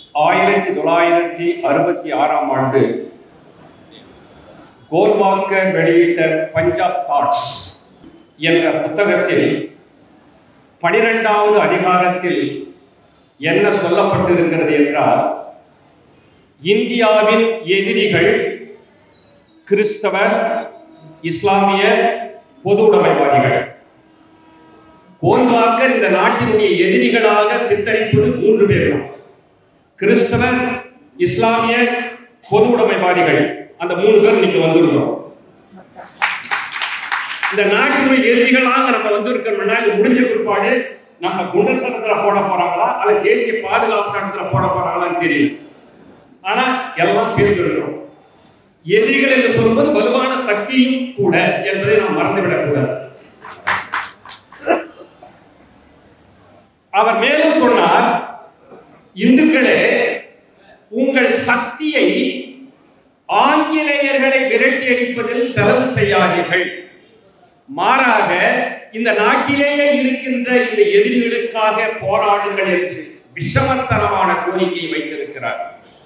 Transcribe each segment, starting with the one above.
ஆயிரத்தி தொள்ளாயிரத்தி அறுபத்தி ஆறாம் ஆண்டு கோல்வாக்கர் வெளியிட்ட பஞ்சாப் தாட்ஸ் என்ற புத்தகத்தில் பனிரெண்டாவது அதிகாரத்தில் என்ன சொல்லப்பட்டிருக்கிறது என்றால் இந்தியாவின் எதிரிகள் கிறிஸ்தவர் இஸ்லாமிய பொது உடைமைவாதிகள் கோல்வாக்கர் இந்த நாட்டினுடைய எதிரிகளாக சித்தரிப்பது மூன்று பேர் தான் கிறிஸ்தவர் இஸ்லாமிய பொது உடைமைவாதிகள் அந்த மூணு பேர் நீங்க வந்திருக்கிறோம் இந்த நாட்டினுடைய எதிரிகளாக நம்ம வந்திருக்கிறோம்னா இது முடிஞ்ச பிற்பாடு நம்ம குண்டர் சட்டத்துல போட போறாங்களா அல்லது தேசிய பாதுகாப்பு சட்டத்துல போட போறாங்களான்னு தெரியல ஆனா எல்லாம் சேர்ந்து இருக்கிறோம் எதிரிகள் என்று சொல்லும்போது வலுவான சக்தியும் கூட என்பதை நாம் மறந்துவிடக் கூடாது அவர் மேலும் சொன்னார் இந்துக்களே உங்கள் சக்தியை ஆங்கிலேயர்களை விரட்டி அடிப்பதில் செலவு செய்யாதீர்கள் மாறாக இந்த நாட்டிலேயே இருக்கின்ற இந்த எதிரிகளுக்காக போராடுங்கள் என்று விஷமத்தனமான கோரிக்கை வைத்திருக்கிறார்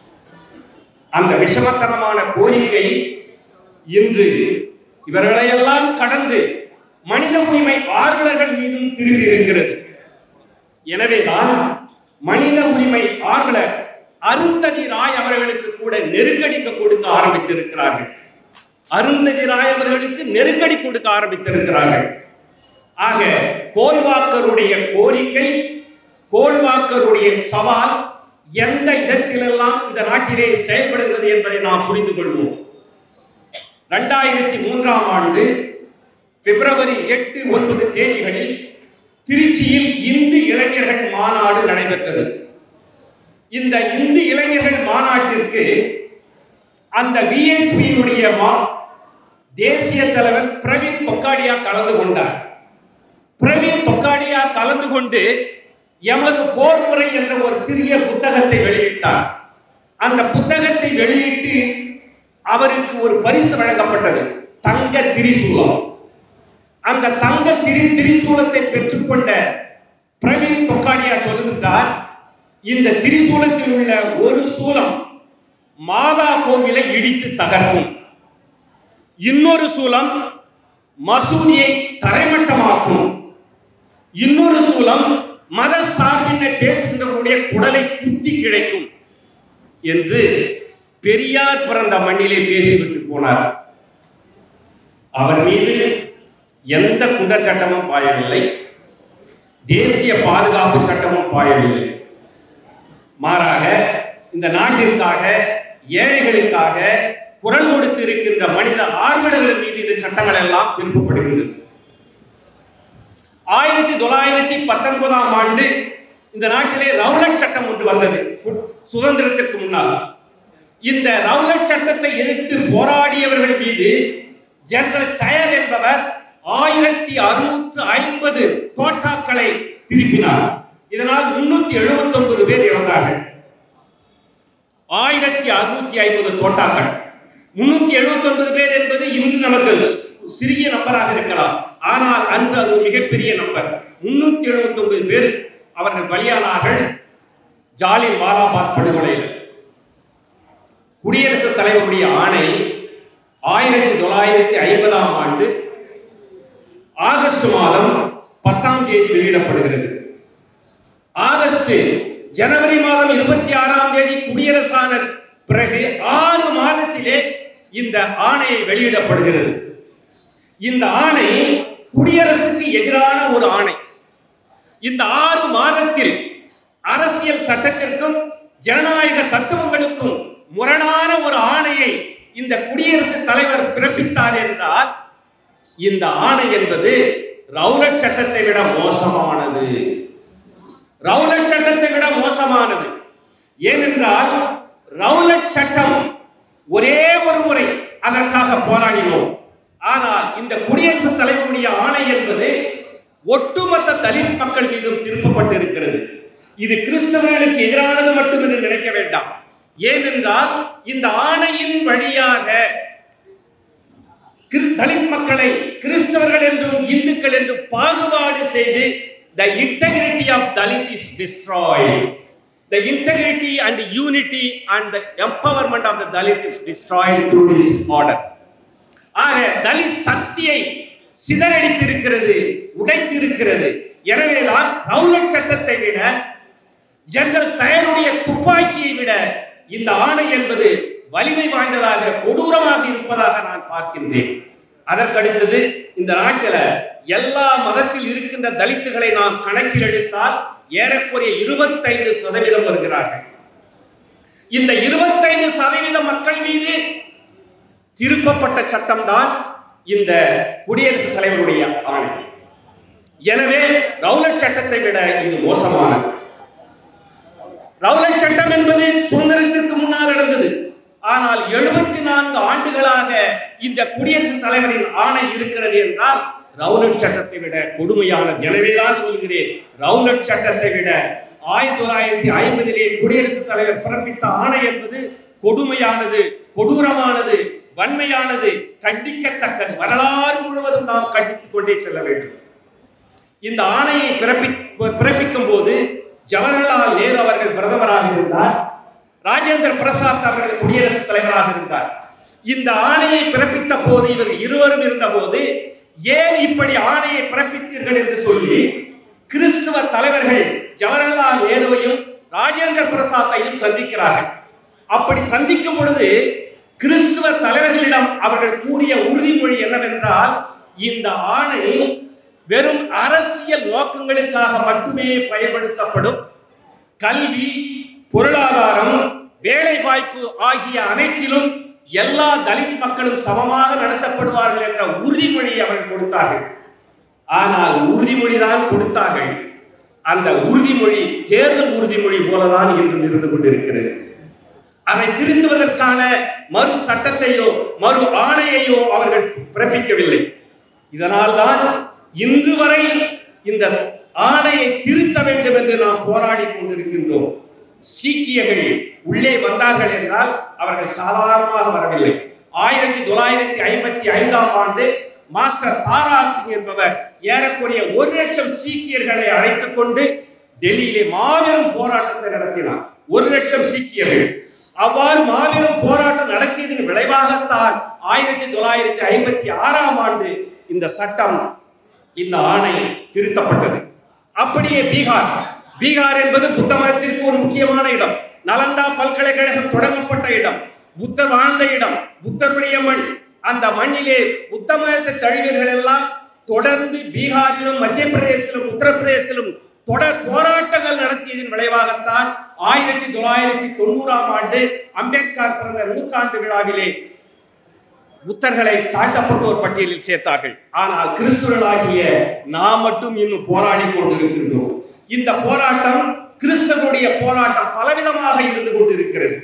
அந்த விஷமத்தனமான கோரிக்கை இன்று இவர்களையெல்லாம் கடந்து மனித உரிமை ஆர்வலர்கள் மீதும் திரும்பி இருக்கிறது எனவேதான் மனித உரிமை ஆர்வலர் அருந்ததி ராய் அவர்களுக்கு கூட நெருக்கடி கொடுக்க ஆரம்பித்திருக்கிறார்கள் அருந்ததி ராய் அவர்களுக்கு நெருக்கடி கொடுக்க ஆரம்பித்திருக்கிறார்கள் ஆக கோல்வாக்கருடைய கோரிக்கை கோல்வாக்கருடைய சவால் எந்த இடத்திலெல்லாம் இந்த நாட்டிலே செயல்படுகிறது என்பதை நாம் புரிந்து கொள்வோம் இரண்டாயிரத்தி மூன்றாம் ஆண்டு பிப்ரவரி எட்டு ஒன்பது தேதிகளில் திருச்சியில் இந்து இளைஞர்கள் மாநாடு நடைபெற்றது இந்த இந்து இளைஞர்கள் மாநாட்டிற்கு அந்த விஎஸ்பியினுடைய தேசிய தலைவர் பிரவீன் தொக்காடியா கலந்து கொண்டார் பிரவீன் தொக்காடியா கலந்து கொண்டு எமது போர் முறை என்ற ஒரு சிறிய புத்தகத்தை வெளியிட்டார் அந்த புத்தகத்தை வெளியிட்டு அவருக்கு ஒரு பரிசு வழங்கப்பட்டது தங்க திரிசூலம் அந்த தங்க சிறி திரிசூலத்தை பெற்றுக்கொண்ட பிரவீன் தொக்காடியா சொல்லுகின்றார் இந்த திரிசூலத்தில் உள்ள ஒரு சூலம் மாதா கோவிலை இடித்து தகர்க்கும் இன்னொரு சூலம் மசூதியை தரைமட்டமாக்கும் இன்னொரு சூலம் மத சார்பின்மை பேசுகின்றவருடைய குடலை குத்தி கிடைக்கும் என்று பெரியார் பிறந்த மண்ணிலே பேசிவிட்டு போனார் அவர் மீது எந்த குண்டர் சட்டமும் பாயவில்லை தேசிய பாதுகாப்பு சட்டமும் பாயவில்லை மாறாக இந்த நாட்டிற்காக ஏழைகளுக்காக குரல் கொடுத்து இருக்கின்ற மனித ஆர்வலர்கள் மீது இந்த சட்டங்கள் எல்லாம் திருப்பப்படுகின்றது ஆயிரத்தி தொள்ளாயிரத்தி பத்தொன்பதாம் ஆண்டு இந்த நாட்டிலே ரவுலட் சட்டம் ஒன்று வந்தது சுதந்திரத்திற்கு முன்னால் இந்த ரவுலட் சட்டத்தை எதிர்த்து போராடியவர்கள் மீது ஜெனரல் டயர் என்பவர் ஆயிரத்தி அறுநூற்று ஐம்பது தோட்டாக்களை திருப்பினார் இதனால் முன்னூத்தி எழுபத்தி ஒன்பது பேர் இறந்தார்கள் ஆயிரத்தி அறுநூத்தி ஐம்பது தோட்டாக்கள் முன்னூத்தி எழுபத்தி ஒன்பது பேர் என்பது இன்று நமக்கு சிறிய நம்பராக இருக்கலாம் ஆனால் அன்று அது ஒரு மிகப்பெரிய நம்பர் முன்னூத்தி எழுபத்தி ஒன்பது பேர் அவர்கள் பலியானார்கள் ஜாலின் வாலாபாத் படுகொலையில் குடியரசுத் தலைவருடைய ஆணை ஆயிரத்தி தொள்ளாயிரத்தி ஐம்பதாம் ஆண்டு ஆகஸ்ட் மாதம் பத்தாம் தேதி வெளியிடப்படுகிறது ஆகஸ்ட் ஜனவரி மாதம் இருபத்தி ஆறாம் தேதி குடியரசான பிறகு ஆறு மாதத்திலே இந்த ஆணையை வெளியிடப்படுகிறது இந்த ஆணை குடியரசுக்கு எதிரான ஒரு ஆணை இந்த ஆறு மாதத்தில் அரசியல் சட்டத்திற்கும் ஜனநாயக தத்துவங்களுக்கும் முரணான ஒரு ஆணையை இந்த குடியரசுத் தலைவர் பிறப்பித்தார் என்றால் இந்த ஆணை என்பது ரவுலட் சட்டத்தை விட மோசமானது ரவுலட் சட்டத்தை விட மோசமானது ஏனென்றால் ரவுலட் சட்டம் ஒரே ஒரு முறை அதற்காக போராடினோம் ஆனால் இந்த குடியரசுத் தலைவருடைய ஆணை என்பது ஒட்டுமொத்த தலித் மக்கள் மீதும் திருப்பப்பட்டு இருக்கிறது இது கிறிஸ்தவர்களுக்கு எதிரானது மட்டும் என்று நினைக்க வேண்டாம் ஏனென்றால் இந்த ஆணையின் வழியாக கிறிஸ்- தலித் மக்களை கிறிஸ்தவர்கள் என்றும் இந்துக்கள் என்றும் பாகுபாடு செய்து the integrity of dalit is destroyed the integrity and unity and the empowerment of the Dalit is destroyed through this order. ஆக தலித் சக்தியை சிதறடித்திருக்கிறது உடைத்திருக்கிறது எனவேதான் ரவுலட் சட்டத்தை விட ஜெனரல் தயருடைய துப்பாக்கியை விட இந்த ஆணை என்பது வலிமை வாய்ந்ததாக கொடூரமாக இருப்பதாக நான் பார்க்கின்றேன் அதற்கடுத்தது இந்த நாட்டில் எல்லா மதத்தில் இருக்கின்ற தலித்துகளை நாம் கணக்கில் எடுத்தால் ஏறக்குறைய இருபத்தைந்து சதவீதம் வருகிறார்கள் இந்த இருபத்தைந்து சதவீத மக்கள் மீது திருப்பப்பட்ட சட்டம்தான் இந்த குடியரசுத் தலைவருடைய ஆணை எனவே ரவுலட் சட்டத்தை விட இது மோசமானது ரவுலட் சட்டம் என்பது சுதந்திரத்திற்கு முன்னால் நடந்தது ஆனால் எழுபத்தி நான்கு ஆண்டுகளாக இந்த குடியரசுத் தலைவரின் ஆணை இருக்கிறது என்றால் ரவுலட் சட்டத்தை விட கொடுமையானது எனவேதான் சொல்கிறேன் ரவுலட் சட்டத்தை விட ஆயிரத்தி தொள்ளாயிரத்தி ஐம்பதிலே குடியரசுத் தலைவர் பிறப்பித்த ஆணை என்பது கொடுமையானது கொடூரமானது வன்மையானது கண்டிக்கத்தக்கது வரலாறு முழுவதும் நாம் கண்டித்துக் கொண்டே செல்ல வேண்டும் இந்த ஆணையை பிறப்பி பிறப்பிக்கும் போது ஜவஹர்லால் நேரு அவர்கள் பிரதமராக இருந்தார் ராஜேந்திர பிரசாத் அவர்கள் குடியரசுத் தலைவராக இருந்தார் இந்த ஆணையை பிறப்பித்த போது இவர் இருவரும் இருந்த போது ஏன் இப்படி ஆணையை பிறப்பித்தீர்கள் என்று சொல்லி கிறிஸ்துவ தலைவர்கள் ஜவஹர்லால் நேருவையும் ராஜேந்திர பிரசாத்தையும் சந்திக்கிறார்கள் அப்படி சந்திக்கும் பொழுது கிறிஸ்துவ தலைவர்களிடம் அவர்கள் கூறிய உறுதிமொழி என்னவென்றால் இந்த ஆணை வெறும் அரசியல் நோக்கங்களுக்காக மட்டுமே பயன்படுத்தப்படும் கல்வி பொருளாதாரம் வேலை வாய்ப்பு ஆகிய அனைத்திலும் எல்லா தலித் மக்களும் சமமாக நடத்தப்படுவார்கள் என்ற உறுதிமொழி அவர்கள் கொடுத்தார்கள் ஆனால் உறுதிமொழிதான் கொடுத்தார்கள் அந்த உறுதிமொழி தேர்தல் உறுதிமொழி போலதான் இன்றும் இருந்து கொண்டிருக்கிறது அதை திருத்துவதற்கான மறு சட்டத்தையோ மறு ஆணையையோ அவர்கள் பிறப்பிக்கவில்லை இதனால்தான் இன்று வரை இந்த ஆணையை திருத்த வேண்டும் என்று நாம் போராடி கொண்டிருக்கின்றோம் சீக்கியர்கள் உள்ளே வந்தார்கள் என்றால் அவர்கள் சாதாரணமாக வரவில்லை ஆயிரத்தி தொள்ளாயிரத்தி ஐம்பத்தி ஐந்தாம் ஆண்டு மாஸ்டர் தாரா சிங் என்பவர் ஏறக்குறைய ஒரு லட்சம் சீக்கியர்களை அழைத்துக் கொண்டு டெல்லியிலே மாபெரும் போராட்டத்தை நடத்தினார் ஒரு லட்சம் சீக்கியர்கள் அவ்வாறு மாபெரும் போராட்டம் நடத்தியதன் விளைவாகத்தான் ஆயிரத்தி தொள்ளாயிரத்தி ஐம்பத்தி ஆறாம் ஆண்டு இந்த சட்டம் இந்த ஆணை திருத்தப்பட்டது அப்படியே பீகார் பீகார் என்பது புத்த மதத்திற்கு ஒரு முக்கியமான இடம் நலந்தா பல்கலைக்கழகம் தொடங்கப்பட்ட இடம் புத்தர் வாழ்ந்த இடம் புத்தருடைய மண் அந்த மண்ணிலே புத்த மதத்தை தழுவியர்கள் எல்லாம் தொடர்ந்து பீகாரிலும் மத்திய பிரதேசத்திலும் உத்தரப்பிரதேசத்திலும் தொடர் போராட்டங்கள் நடத்தியதன் விளைவாகத்தான் ஆயிரத்தி தொள்ளாயிரத்தி தொண்ணூறாம் ஆண்டு அம்பேத்கர் பிறந்த நூற்றாண்டு விழாவிலே புத்தர்களை தாழ்த்தப்பட்டோர் பட்டியலில் சேர்த்தார்கள் ஆனால் கிறிஸ்துவர்களாகிய நாம் மட்டும் இன்னும் போராடி கொண்டிருக்கின்றோம் இந்த போராட்டம் கிறிஸ்தவனுடைய போராட்டம் பலவிதமாக இருந்து கொண்டிருக்கிறது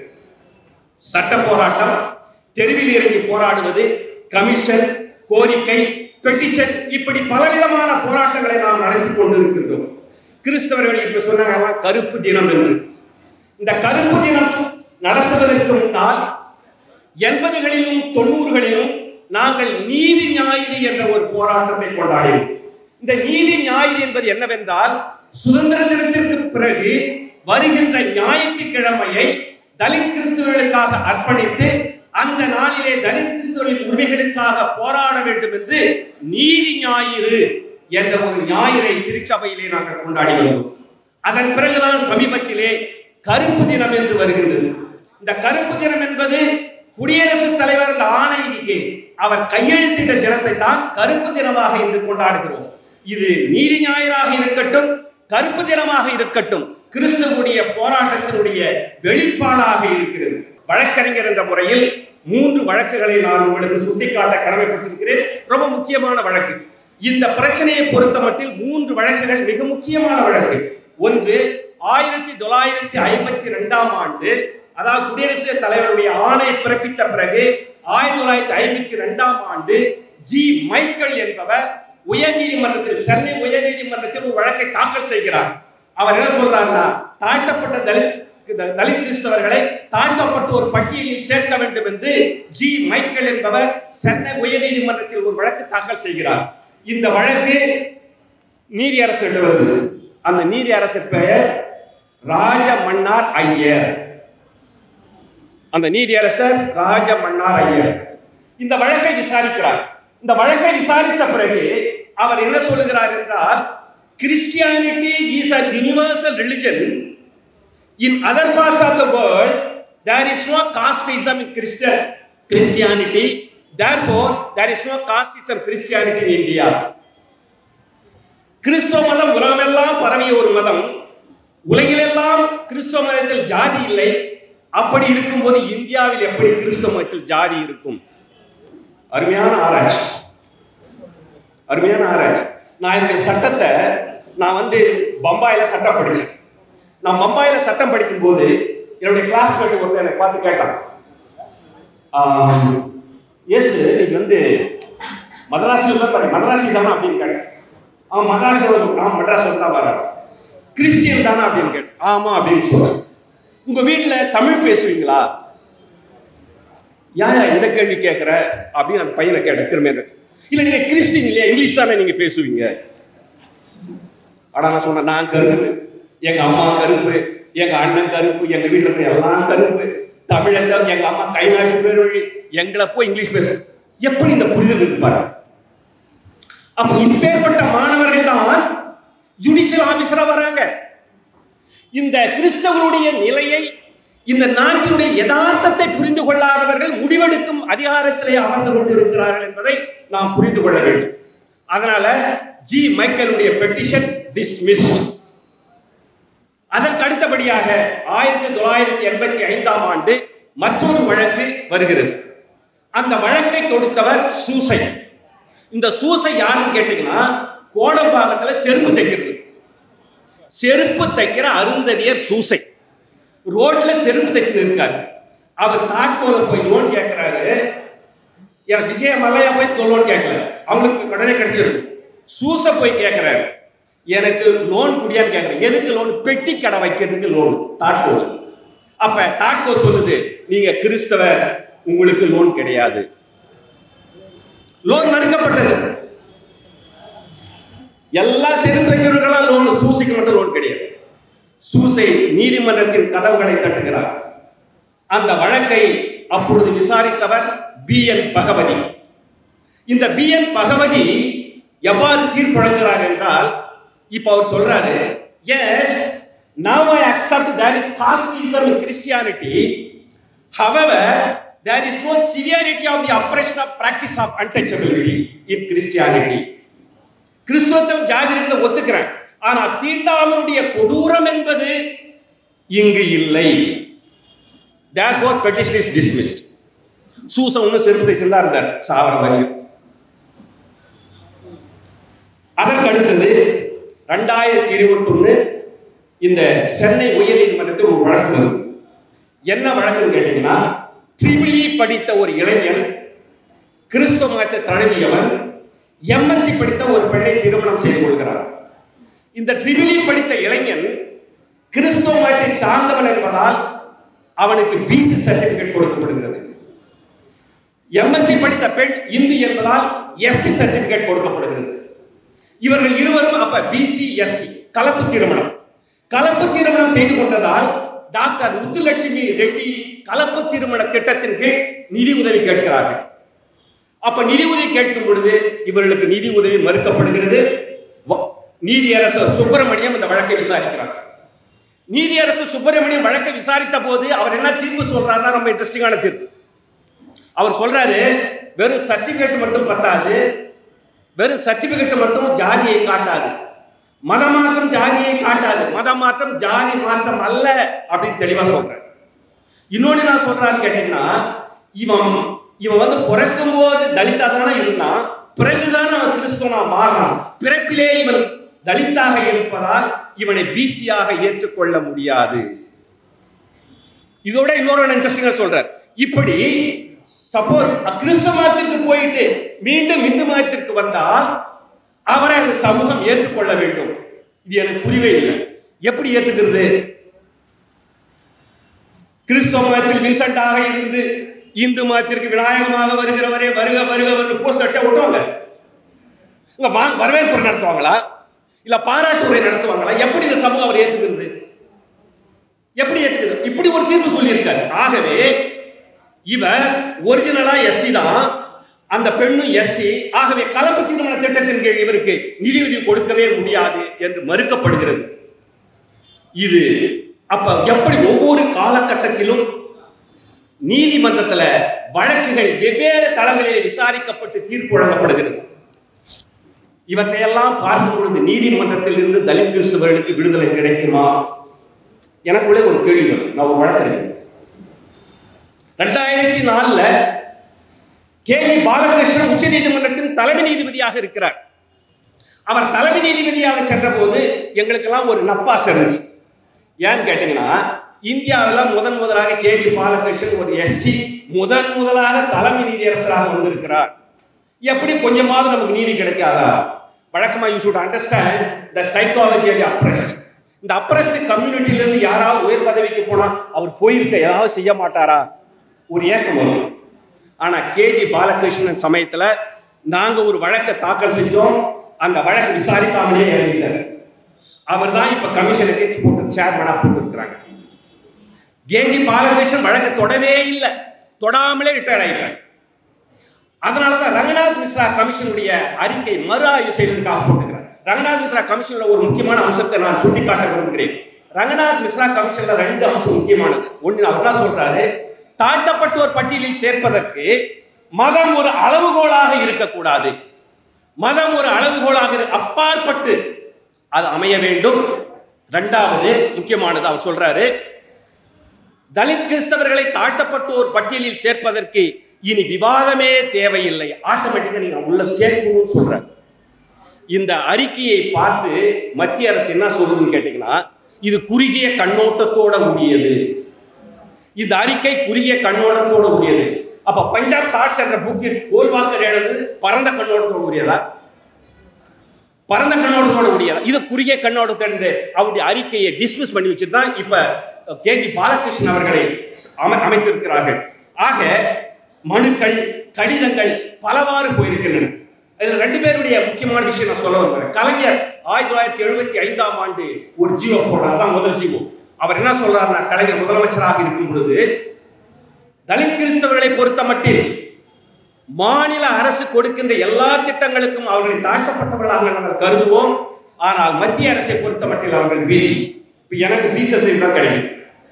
சட்ட போராட்டம் தெருவில் இறங்கி போராடுவது கமிஷன் கோரிக்கை பெட்டிஷன் இப்படி பலவிதமான போராட்டங்களை நாம் நடத்தி கொண்டிருக்கின்றோம் கிறிஸ்தவர்கள் இப்ப சொன்னாங்க கருப்பு தினம் என்று இந்த கருப்பு தினம் நடத்துவதற்கு முன்னால் எண்பதுகளிலும் தொண்ணூறுகளிலும் நாங்கள் நீதி ஞாயிறு என்ற ஒரு போராட்டத்தை கொண்டாடினோம் இந்த நீதி ஞாயிறு என்பது என்னவென்றால் சுதந்திர தினத்திற்கு பிறகு வருகின்ற ஞாயிற்றுக்கிழமையை தலித் கிறிஸ்துவர்களுக்காக அர்ப்பணித்து அந்த நாளிலே தலித் கிறிஸ்துவர்களின் உரிமைகளுக்காக போராட வேண்டும் என்று நீதி ஞாயிறு என்ற ஒரு ஞாயிறை திருச்சபையிலே நாங்கள் கொண்டாடி வந்தோம் அதன் பிறகுதான் சமீபத்திலே கருப்பு தினம் என்று வருகின்றது இந்த கருப்பு தினம் என்பது குடியரசுத் தலைவர் அந்த ஆணைக்கு அவர் கையெழுத்திட்ட தினத்தை தான் கருப்பு தினமாக இன்று கொண்டாடுகிறோம் இது நீதி ஞாயிறாக இருக்கட்டும் கருப்பு தினமாக இருக்கட்டும் கிறிஸ்துவனுடைய போராட்டத்தினுடைய வெளிப்பாடாக இருக்கிறது வழக்கறிஞர் என்ற முறையில் மூன்று வழக்குகளை நான் உங்களுக்கு சுட்டிக்காட்ட கடமைப்பட்டிருக்கிறேன் ரொம்ப முக்கியமான வழக்கு இந்த பிரச்சனையை பொறுத்த மட்டில் மூன்று வழக்குகள் மிக முக்கியமான வழக்கு ஒன்று ஆயிரத்தி தொள்ளாயிரத்தி ஐம்பத்தி ரெண்டாம் ஆண்டு அதாவது குடியரசுத் தலைவருடைய ஆணை பிறப்பித்த பிறகு ஆயிரத்தி தொள்ளாயிரத்தி ஐம்பத்தி ரெண்டாம் ஆண்டு ஜி மைக்கேல் என்பவர் உயர்நீதிமன்றத்தில் சென்னை உயர்நீதிமன்றத்தில் ஒரு வழக்கை தாக்கல் செய்கிறார் அவர் என்ன சொல்றாருன்னா தாழ்த்தப்பட்ட தலித் தலித் கிறிஸ்தவர்களை தாழ்த்தப்பட்ட ஒரு பட்டியலில் சேர்க்க வேண்டும் என்று ஜி மைக்கேல் என்பவர் சென்னை உயர்நீதிமன்றத்தில் ஒரு வழக்கு தாக்கல் செய்கிறார் இந்த வழக்கு நீதி அரசு வருது அந்த நீதி அரசு பெயர் ராஜ மன்னார் ஐயர் அந்த நீதியரசர் ராஜ மன்னார் ஐயர் இந்த வழக்கை விசாரிக்கிறார் இந்த வழக்கை விசாரித்த பிறகு அவர் என்ன சொல்லுகிறார் என்றால் Christianity is a universal religion in other parts of the world there is no casteism in Christian Christianity therefore there is no casteism Christianity in India கிறிஸ்துவ மதம் உலகமெல்லாம் பரவிய ஒரு மதம் உலகிலெல்லாம் கிறிஸ்துவ மதத்தில் ஜாதி இல்லை அப்படி இருக்கும்போது இந்தியாவில் எப்படி கிறிஸ்துவ மதத்தில் ஜாதி இருக்கும் அருமையான ஆராய்ச்சி அருமையான ஆராய்ச்சி நான் என்னுடைய சட்டத்தை நான் வந்து பம்பாயில சட்டம் படித்தேன் நான் பம்பாயில சட்டம் படிக்கும்போது என்னுடைய கிளாஸ்மேட் ஒருத்தர் என்னை பார்த்து கேட்டான் எஸ் நீங்க வந்து மதராசியில் தான் பாரு மதராசி தானே அப்படின்னு கேட்டேன் அவன் மதராசியில் நான் மദ്രാസിல் தான் வரேன் கிறிஸ்டியன் தானே அப்படின்னு கேட்டேன் ஆமா அப்படின்னு சொல்றேன் உங்க வீட்டுல தமிழ் பேசுவீங்களா ஏன் இந்த கேள்வி கேட்குற அப்படின்னு அந்த பையனை கேட்ட திரும்ப என்ன இல்லை நீங்க கிறிஸ்டின் இல்லையா இங்கிலீஷ் தானே நீங்க பேசுவீங்க ஆனா நான் சொன்னேன் நான் கருப்பு எங்க அம்மா கருப்பு எங்க அண்ணன் கருப்பு எங்க வீட்டுல இருக்க எல்லாம் கருப்பு தமிழங்க எங்க அம்மா கை நாட்டு பேர் வழி எங்களை போய் இங்கிலீஷ் பேசு எப்படி இந்த புரிதல் இருக்கு பாருங்க அப்ப இப்பேற்பட்ட மாணவர்கள் தான் ஜுடிஷியல் ஆபீசரா வராங்க இந்த கிறிஸ்தவருடைய நிலையை இந்த நாட்டினுடைய யதார்த்தத்தை புரிந்து கொள்ளாதவர்கள் முடிவெடுக்கும் அதிகாரத்திலே அமர்ந்து கொண்டிருக்கிறார்கள் என்பதை நாம் புரிந்து கொள்ள வேண்டும் அதனால ஜி மைக்கேலுடைய பெட்டிஷன் டிஸ்மிஸ்ட் அதற்கு அடுத்தபடியாக ஆயிரத்தி தொள்ளாயிரத்தி எண்பத்தி ஐந்தாம் ஆண்டு மற்றொரு வழக்கு வருகிறது அந்த வழக்கை தொடுத்தவர் சூசை இந்த சூசை யாருன்னு கேட்டீங்கன்னா கோடம்பாக்கத்துல செருப்பு தைக்கிறது செருப்பு தைக்கிற அருந்ததியர் சூசை ரோட்ல செருப்பு தைச்சு இருக்காரு அவர் தாக்கோல போய் லோன் கேட்கிறாரு எனக்கு விஜய மலையா போய் லோன் கேட்கல அவங்களுக்கு உடனே கிடைச்சிருக்கு சூச போய் கேட்கிறாரு எனக்கு லோன் குடியான்னு கேட்கிறேன் எதுக்கு லோன் பெட்டி கடை வைக்கிறதுக்கு லோன் தாட்கோல் அப்ப தாட்கோ சொல்லுது நீங்க கிறிஸ்தவர் உங்களுக்கு லோன் கிடையாது லோன் மறுக்கப்பட்டது எல்லா செருப்பு வைக்கிறவர்களா லோன் சூசைக்கு மட்டும் லோன் கிடையாது சூசை நீதிமன்றத்தின் கதவுகளை தட்டுகிறார் அந்த வழக்கை அப்பொழுது விசாரித்தவர் பி என் பகவதி இந்த பி என் பகவதி எவ்வாறு தீர்ப்பு வழங்குகிறார் என்றால் இப்போ அவர் சொல்றாரு yes now I accept there is casteism in Christianity however there is no severity of the oppression of practice of untouchability in Christianity கிறிஸ்துவத்தில் ஜாதி இருக்கிறத ஒத்துக்கிறேன் ஆனா தீண்டாமலுடைய கொடூரம் என்பது இங்கு இல்லை therefore petition is dismissed Susan ஒன்றும் செருப்பு தைச்சிருந்தா இருந்தார் சாவர வரையும் அதற்கு அடுத்தது ரெண்டாயிரத்தி இருபத்தொன்னு இந்த சென்னை உயர்நீதிமன்றத்தில் ஒரு வழக்கு வருது என்ன வழக்குன்னு கேட்டீங்கன்னா ட்ரிபிளி படித்த ஒரு இளைஞன் கிறிஸ்துவ மதத்தை தழுவியவன் எம்எஸ்சி படித்த ஒரு பெண்ணை திருமணம் செய்து கொள்கிறார் இந்த ட்ரிபிளி படித்த இளைஞன் கிறிஸ்துவ மதத்தை சார்ந்தவன் என்பதால் அவனுக்கு பிசி சர்டிபிகேட் கொடுக்கப்படுகிறது எம்எஸ்சி படித்த பெண் இந்து என்பதால் எஸ்சி சர்டிபிகேட் கொடுக்கப்படுகிறது இவர்கள் இருவரும் அப்ப பிசி எஸ்சி கலப்பு திருமணம் கலப்பு திருமணம் செய்து கொண்டதால் டாக்டர் முத்துலட்சுமி ரெட்டி கலப்பு திருமண திட்டத்தின் கீழ் நிதி உதவி கேட்கிறார்கள் அப்ப நிதி உதவி கேட்கும் பொழுது இவர்களுக்கு நிதி உதவி மறுக்கப்படுகிறது வ- நீதியரசர் சுப்பிரமணியம் இந்த வழக்கை விசாரிக்கிறார் நீதியரசர் சுப்பிரமணியம் வழக்கை விசாரித்த போது அவர் என்ன தீர்ப்பு சொல்றாருன்னா ரொம்ப இன்ட்ரெஸ்டிங்கான தீர்ப்பு அவர் சொல்றாரு வெறும் சர்டிபிகேட் மட்டும் பத்தாது வெறும் சர்டிபிகேட் மட்டும் ஜாதியை காட்டாது மத மாற்றம் ஜாதியை காட்டாது மத மாற்றம் ஜாதி மாற்றம் அல்ல அப்படின்னு தெளிவா சொல்றாரு இன்னொன்னு நான் சொல்றான்னு கேட்டீங்கன்னா இவன் இவன் வந்து பிறக்கும் போது தலிதா தானே இருந்தான் பிறகுதான் அவன் கிறிஸ்துவனா மாறினான் பிறப்பிலே இவன் தலித்தாக இருப்பதால் இவனை பிசியாக ஏற்றுக்கொள்ள முடியாது இதோட இன்னொரு இன்ட்ரெஸ்டிங்கா சொல்றார் இப்படி சப்போஸ் கிறிஸ்துவ மதத்திற்கு போயிட்டு மீண்டும் இந்து மதத்திற்கு வந்தால் அவரை அந்த சமூகம் ஏற்றுக்கொள்ள வேண்டும் இது எனக்கு புரியவே இல்லை எப்படி ஏற்றுக்கிறது கிறிஸ்தவ மதத்தில் வின்சென்டாக இருந்து இந்து மதத்திற்கு விநாயகமாக வருகிறவரே வருக வருக என்று போஸ்ட் அடிச்சா விட்டுவாங்க இங்க வா- வரவேற்பு நடத்துவாங்களா இல்ல பாராட்டு உரை நடத்துவாங்களா எப்படி இந்த சமூகம் அவர் ஏற்றுக்கிறது எப்படி ஏற்றுக்குது இப்படி ஒரு தீர்ப்பு சொல்லியிருக்காரு ஆகவே இவர் ஒரிஜினலா எஸ்சி தான் அந்த பெண்ணும் எஸ்சி ஆகவே கலப்பு திருமண திட்டத்தின் கீழ் இவருக்கு நிதி உதவி கொடுக்கவே முடியாது என்று மறுக்கப்படுகிறது இது அப்ப எப்படி ஒவ்வொரு காலகட்டத்திலும் நீதிமன்றத்துல வழக்குகள் வெவ்வேறு தளங்களிலே விசாரிக்கப்பட்டு தீர்ப்பு வழங்கப்படுகிறது இவற்றையெல்லாம் பார்க்கும் பொழுது நீதிமன்றத்தில் இருந்து தலித் கிறிஸ்தவர்களுக்கு விடுதலை கிடைக்குமா எனக்குள்ளே ஒரு கேள்வி வரும் நான் ஒரு வழக்கறிஞர் ரெண்டாயிரத்தி நாலுல கே வி பாலகிருஷ்ணன் உச்ச நீதிமன்றத்தின் தலைமை நீதிபதியாக இருக்கிறார் அவர் தலைமை நீதிபதியாக சென்ற போது எங்களுக்கெல்லாம் ஒரு நப்பாசை இருந்துச்சு ஏன்னு கேட்டீங்கன்னா இந்தியாவில் முதன் முதலாக கே வி பாலகிருஷ்ணன் ஒரு எஸ்சி முதன் முதலாக தலைமை நீதியரசராக வந்திருக்கிறார் எப்படி கொஞ்சமாவது நமக்கு நீதி கிடைக்காதா வழக்கமா you should understand the psychology of oppressed இந்த அப்ரஸ்ட் கம்யூனிட்டியிலிருந்து யாராவது உயர் பதவிக்கு போனா அவர் போயிருக்க ஏதாவது செய்ய மாட்டாரா ஒரு ஏக்கம் வரும் ஆனா கேஜி பாலகிருஷ்ணன் சமயத்துல நாங்க ஒரு வழக்கை தாக்கல் செஞ்சோம் அந்த வழக்கு விசாரிக்காமலே இறங்கிட்டார் அவர் தான் இப்ப கமிஷனுக்கு போட்டு சேர்மனா போட்டு இருக்கிறாங்க கேஜி பாலகிருஷ்ணன் வழக்கை தொடவே இல்லை தொடாமலே ரிட்டையர் ஆயிட்டார் அதனாலதான் ரங்கநாத் மிஸ்ரா கமிஷனுடைய அறிக்கை மறு ஆய்வு செய்வதற்காக போட்டுக்கிறார் ரங்கநாத் மிஸ்ரா கமிஷன்ல ஒரு முக்கியமான அம்சத்தை நான் சுட்டிக்காட்ட விரும்புகிறேன் ரங்கநாத் மிஸ்ரா கமிஷன்ல ரெண்டு அம்சம் முக்கியமானது ஒன்று அவர் என்ன சொல்றாரு தாழ்த்தப்பட்டோர் பட்டியலில் சேர்ப்பதற்கு மதம் ஒரு அளவுகோலாக இருக்கக்கூடாது மதம் ஒரு அளவுகோலாக இரு- அப்பாற்பட்டு அது அமைய வேண்டும் ரெண்டாவது முக்கியமானது அவர் சொல்றாரு தலித் கிறிஸ்தவர்களை தாழ்த்தப்பட்டோர் பட்டியலில் சேர்ப்பதற்கு இனி விவாதமே தேவையில்லை ஆட்டோமேட்டிக்கா நீங்க உள்ள சேர்க்கணும்னு சொல்றாரு இந்த அறிக்கையை பார்த்து மத்திய அரசு என்ன சொல்லுதுன்னு கேட்டீங்கன்னா இது குறுகிய கண்ணோட்டத்தோட உரியது இந்த அறிக்கை குறுகிய கண்ணோட்டத்தோட உரியது அப்ப பஞ்சாப் தாட்ஸ் என்ற புக்கில் கோல்வாக்கர் எழுது பரந்த கண்ணோட்டத்தோட உரியதா பரந்த கண்ணோட்டத்தோட உரியதா இது குறுகிய கண்ணோட்டத்தை என்று அவருடைய அறிக்கையை டிஸ்மிஸ் பண்ணி வச்சுட்டு தான் இப்ப கேஜி பாலகிருஷ்ணன் அவர்களை அமை- அமைத்திருக்கிறார்கள் ஆக மனுக்கள் கடிதங்கள் பலவாறு போயிருக்கின்றன இதுல ரெண்டு பேருடைய முக்கியமான விஷயம் நான் சொல்ல வருகிறேன் கலைஞர் ஆயிரத்தி தொள்ளாயிரத்தி எழுபத்தி ஐந்தாம் ஆண்டு ஒரு ஜீவோ போடுறார் அதான் முதல் ஜீவோ அவர் என்ன சொல்றாருன்னா கலைஞர் முதலமைச்சராக இருக்கும் பொழுது தலித் கிறிஸ்தவர்களை பொறுத்த மட்டில் மாநில அரசு கொடுக்கின்ற எல்லா திட்டங்களுக்கும் அவர்களை தாழ்த்தப்பட்டவர்களாக நாங்கள் கருதுவோம் ஆனால் மத்திய அரசை பொறுத்த மட்டில் அவர்கள் பிசி இப்ப எனக்கு பிசிஎஸ் தான் கிடைக்கும்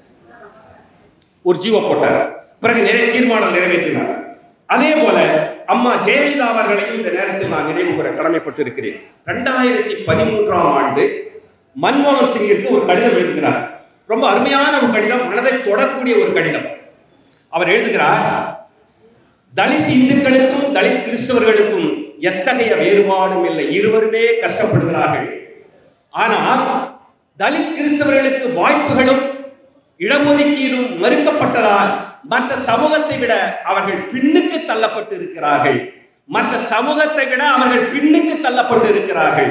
ஒரு ஜீவோ போட்டார் பிறகு நிறைய தீர்மானம் நிறைவேற்றினார் அதே போல அம்மா ஜெயலலிதா அவர்களையும் இந்த நேரத்தில் நான் நினைவு கூற கடமைப்பட்டு இருக்கிறேன் ரெண்டாயிரத்தி பதிமூன்றாம் ஆண்டு மன்மோகன் சிங்கிற்கு ஒரு கடிதம் எழுதுகிறார் ரொம்ப அருமையான ஒரு கடிதம் மனதை தொடக்கூடிய ஒரு கடிதம் அவர் எழுதுகிறார் தலித் இந்துக்களுக்கும் தலித் கிறிஸ்தவர்களுக்கும் எத்தகைய வேறுபாடும் இல்லை இருவருமே கஷ்டப்படுகிறார்கள் ஆனால் தலித் கிறிஸ்தவர்களுக்கு வாய்ப்புகளும் இடஒதுக்கீடும் மறுக்கப்பட்டதால் மற்ற சமூகத்தை விட அவர்கள் பின்னுக்கு தள்ளப்பட்டு இருக்கிறார்கள் மற்ற சமூகத்தை விட அவர்கள் பின்னுக்கு தள்ளப்பட்டு இருக்கிறார்கள்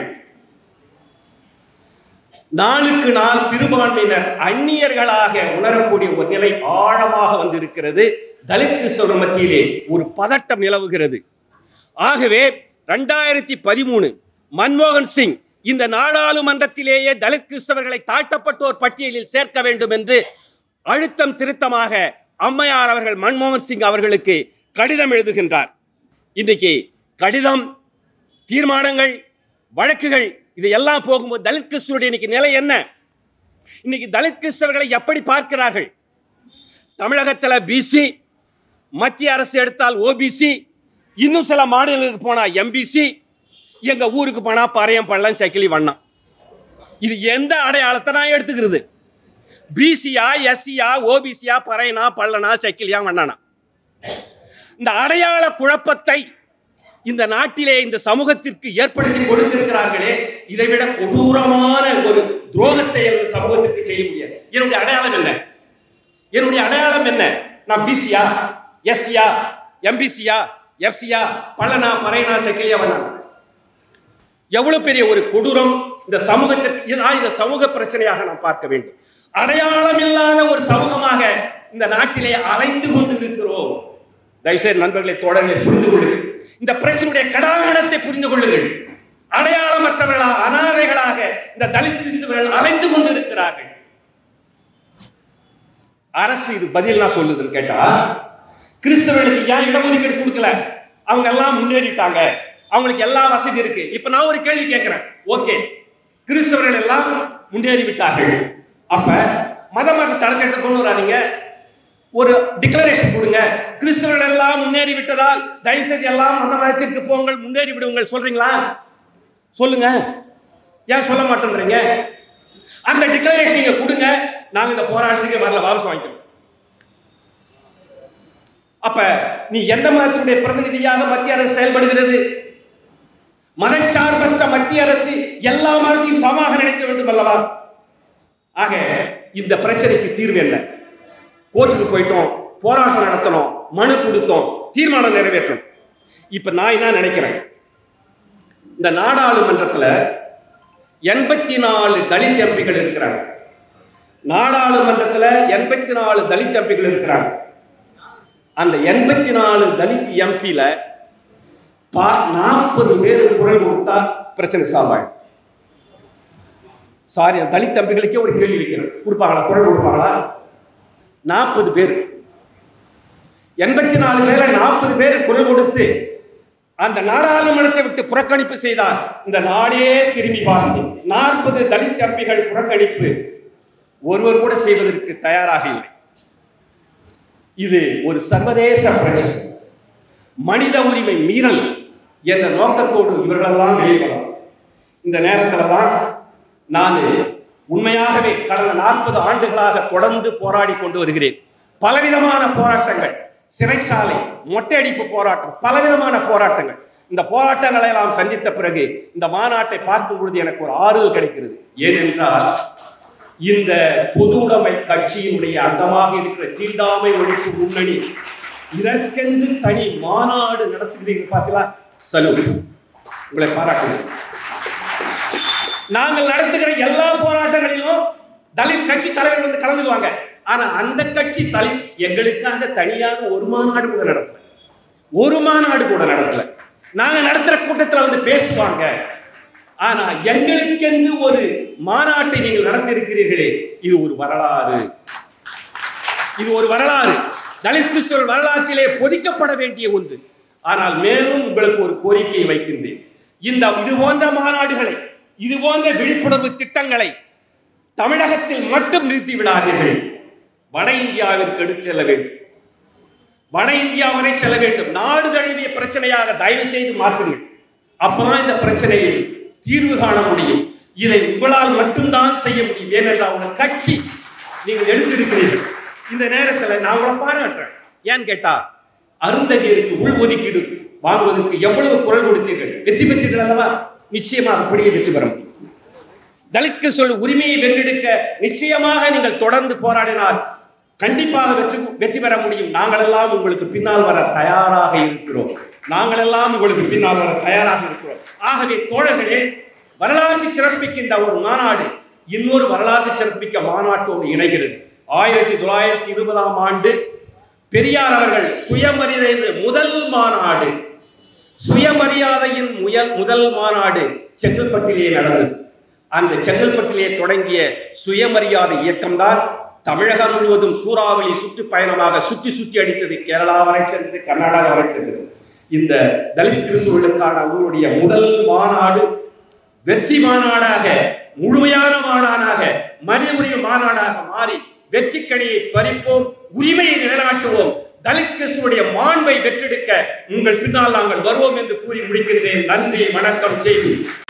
நாளுக்கு நாள் சிறுபான்மையினர் அந்நியர்களாக உணரக்கூடிய ஒரு நிலை ஆழமாக வந்திருக்கிறது தலித் கிறிஸ்தவ மத்தியிலே ஒரு பதட்டம் நிலவுகிறது ஆகவே ரெண்டாயிரத்தி பதிமூணு மன்மோகன் சிங் இந்த நாடாளுமன்றத்திலேயே தலித் கிறிஸ்தவர்களை தாழ்த்தப்பட்டோர் பட்டியலில் சேர்க்க வேண்டும் என்று அழுத்தம் திருத்தமாக அம்மையார் அவர்கள் மன்மோகன் சிங் அவர்களுக்கு கடிதம் எழுதுகின்றார் இன்றைக்கு கடிதம் தீர்மானங்கள் வழக்குகள் இது எல்லாம் போகும்போது தலித் கிறிஸ்துவருடைய இன்னைக்கு நிலை என்ன இன்னைக்கு தலித் கிறிஸ்தவர்களை எப்படி பார்க்கிறார்கள் தமிழகத்தில் பிசி மத்திய அரசு எடுத்தால் ஓபிசி இன்னும் சில மாநிலங்களுக்கு போனா எம்பிசி எங்க ஊருக்கு போனா பறையம் பள்ளம் சக்கிலி வண்ணம் இது எந்த அடையாளத்தை நான் எடுத்துக்கிறது பிசியா எஸ்சியா ஓபிசியா பறையனா பள்ளனா சக்கிலியா வண்ணனா இந்த அடையாள குழப்பத்தை இந்த நாட்டிலே இந்த சமூகத்திற்கு ஏற்படுத்தி கொடுத்திருக்கிறார்களே இதைவிட கொடூரமான ஒரு துரோக செயல் இந்த சமூகத்திற்கு செய்ய முடியாது என்னுடைய அடையாளம் என்ன என்னுடைய அடையாளம் என்ன நான் பிசியா எஸ்சியா எம்பிசியா எஃப்சியா பள்ளனா பறையனா சக்கிலியா வண்ணனா எவ்வளவு பெரிய ஒரு கொடூரம் இந்த சமூகத்திற்கு இதுதான் இந்த சமூக பிரச்சனையாக நாம் பார்க்க வேண்டும் அடையாளம் இல்லாத ஒரு சமூகமாக இந்த நாட்டிலே அலைந்து கொண்டு இருக்கிறோம் தயவுசெய்து நண்பர்களை தொடர்களை புரிந்து கொள்ளுங்கள் இந்த பிரச்சனையுடைய கடாகணத்தை புரிந்து கொள்ளுங்கள் அடையாளமற்றவர்களா அனாதைகளாக இந்த தலித் கிறிஸ்துவர்கள் அலைந்து கொண்டு இருக்கிறார்கள் அரசு இது பதில் நான் சொல்லுதுன்னு கேட்டா கிறிஸ்தவர்களுக்கு ஏன் இடஒதுக்கீடு கொடுக்கல அவங்க எல்லாம் முன்னேறிட்டாங்க அவங்களுக்கு எல்லா வசதி இருக்கு இப்ப நான் ஒரு கேள்வி கேட்கிறேன் ஓகே கிறிஸ்தவர்கள் எல்லாம் முன்னேறி விட்டார்கள் அப்ப மத மத தளத்திட்ட கொண்டு வராதீங்க ஒரு டிக்ளரேஷன் கொடுங்க கிறிஸ்தவர்கள் எல்லாம் முன்னேறி விட்டதால் தயவு செய்து எல்லாம் அந்த மதத்திற்கு போங்கள் முன்னேறி விடுங்கள் சொல்றீங்களா சொல்லுங்க ஏன் சொல்ல மாட்டேன்றீங்க அந்த டிக்ளரேஷன் நீங்க கொடுங்க நாங்க இந்த போராட்டத்துக்கு வரல வாபஸ் வாங்கிக்கிறோம் அப்ப நீ எந்த மதத்தினுடைய பிரதிநிதியாக மத்திய அரசு செயல்படுகிறது மதச்சார்பற்ற மத்திய அரசு எல்லா மதத்தையும் சமமாக நினைக்க வேண்டும் அல்லவா ஆக இந்த பிரச்சனைக்கு தீர்வு என்ன கோர்ட்டுக்கு போயிட்டோம் போராட்டம் நடத்தணும் மனு கொடுத்தோம் தீர்மானம் நிறைவேற்றணும் இப்ப நான் என்ன நினைக்கிறேன் இந்த நாடாளுமன்றத்துல எண்பத்தி நாலு தலித் எம்பிகள் இருக்கிறாங்க நாடாளுமன்றத்துல எண்பத்தி நாலு தலித் எம்பிகள் இருக்கிறாங்க அந்த எண்பத்தி நாலு தலித் எம்பில நாற்பது பேர் குரல் கொடுத்தா பிரச்சனை சால்வ் ஆயிடும் சாரி தலித் தம்பிகளுக்கே ஒரு கேள்வி வைக்கிறேன் கொடுப்பாங்களா குரல் கொடுப்பாங்களா நாற்பது பேர் எண்பத்தி நாலு பேரை நாற்பது பேர் குரல் கொடுத்து அந்த நாடாளுமன்றத்தை விட்டு புறக்கணிப்பு செய்தார் இந்த நாடே திரும்பி பார்த்து நாற்பது தலித் எம்பிகள் புறக்கணிப்பு ஒருவர் கூட செய்வதற்கு தயாராக இல்லை இது ஒரு சர்வதேச பிரச்சனை மனித உரிமை மீறல் என்ற நோக்கத்தோடு இவர்களெல்லாம் வெளிவரலாம் இந்த நேரத்தில் தான் நான் உண்மையாகவே கடந்த நாற்பது ஆண்டுகளாக தொடர்ந்து போராடி கொண்டு வருகிறேன் பலவிதமான போராட்டங்கள் சிறைச்சாலை மொட்டையடிப்பு போராட்டம் பலவிதமான போராட்டங்கள் இந்த போராட்டங்களை எல்லாம் சந்தித்த பிறகு இந்த மாநாட்டை பார்க்கும் பொழுது எனக்கு ஒரு ஆறுதல் கிடைக்கிறது ஏனென்றால் இந்த பொது உடைமை கட்சியினுடைய அங்கமாக இருக்கிற தீண்டாமை ஒழிப்பு முன்னணி இதற்கென்று தனி மாநாடு நடத்துகிறீர்கள் பார்த்தீங்களா சலூட் உங்களை பாராட்டுகிறேன் நாங்கள் நடத்துகிற எல்லா போராட்டங்களிலும் தலித் கட்சி தலைவர் வந்து கலந்துக்குவாங்க ஆனா அந்த கட்சி தலை எங்களுக்காக தனியாக ஒரு மாநாடு கூட நடத்தல ஒரு மாநாடு கூட நடத்தல நாங்க நடத்துற கூட்டத்துல வந்து பேசுவாங்க ஆனா எங்களுக்கென்று ஒரு மாநாட்டை நீங்கள் நடத்தியிருக்கிறீர்களே இது ஒரு வரலாறு இது ஒரு வரலாறு தலித் கிறிஸ்தவர் வரலாற்றிலே பொதிக்கப்பட வேண்டிய ஒன்று ஆனால் மேலும் உங்களுக்கு ஒரு கோரிக்கையை வைக்கின்றேன் இந்த இது போன்ற மாநாடுகளை இது போன்ற விழிப்புணர்வு திட்டங்களை தமிழகத்தில் மட்டும் நிறுத்தி விடாதீர்கள் வட இந்தியாவிற்கு எடுத்து செல்ல வேண்டும் வட இந்தியா வரை செல்ல வேண்டும் நாடு தழுவிய பிரச்சனையாக தயவு செய்து மாற்றுங்கள் அப்பதான் இந்த பிரச்சனையை தீர்வு காண முடியும் இதை உங்களால் மட்டும்தான் செய்ய முடியும் ஏனென்றால் உங்க கட்சி நீங்கள் எடுத்திருக்கிறீர்கள் இந்த நேரத்தில் நான் உங்களை பாராட்டுறேன் ஏன்னு கேட்டா அருந்ததியருக்கு உள் ஒதுக்கீடு வாங்குவதற்கு எவ்வளவு குரல் கொடுத்தீர்கள் வெற்றி பெற்றீர்கள் அல்லவா நிச்சயமா அப்படியே வெற்றி பெற முடியும் தலித்க்கு சொல் உரிமையை வென்றெடுக்க நிச்சயமாக நீங்கள் தொடர்ந்து போராடினால் கண்டிப்பாக வெற்றி வெற்றி பெற முடியும் நாங்கள் எல்லாம் உங்களுக்கு பின்னால் வர தயாராக இருக்கிறோம் நாங்கள் எல்லாம் உங்களுக்கு பின்னால் வர தயாராக இருக்கிறோம் ஆகவே தோழர்களே வரலாற்று சிறப்பிக்கின்ற ஒரு மாநாடு இன்னொரு வரலாற்று சிறப்பிக்க மாநாட்டோடு இணைகிறது ஆயிரத்தி தொள்ளாயிரத்தி இருபதாம் ஆண்டு பெரியார் அவர்கள் சுயமரியாதை என்ற முதல் மாநாடு சுயமரியாதையின் முயல் முதல் மாநாடு செங்கல்பட்டிலே நடந்தது அந்த செங்கல்பட்டிலே தொடங்கிய சுயமரியாதை இயக்கம்தான் தமிழகம் முழுவதும் சூறாவளி சுற்றுப்பயணமாக சுற்றி சுற்றி அடித்தது கேரளா வரை சென்றது கர்நாடகா வரை சென்றது இந்த தலித் கிறிஸ்துவர்களுக்கான உங்களுடைய முதல் மாநாடு வெற்றி மாநாடாக முழுமையான மாநாடாக மனித உரிமை மாநாடாக மாறி வெற்றிக்கடியை பறிப்போம் உரிமையை நிலைநாட்டுவோம் தலித் கிறிஸ்துவனுடைய மாண்பை வெற்றெடுக்க உங்கள் பின்னால் நாங்கள் வருவோம் என்று கூறி முடிக்கின்றேன் நன்றி வணக்கம் செய்தி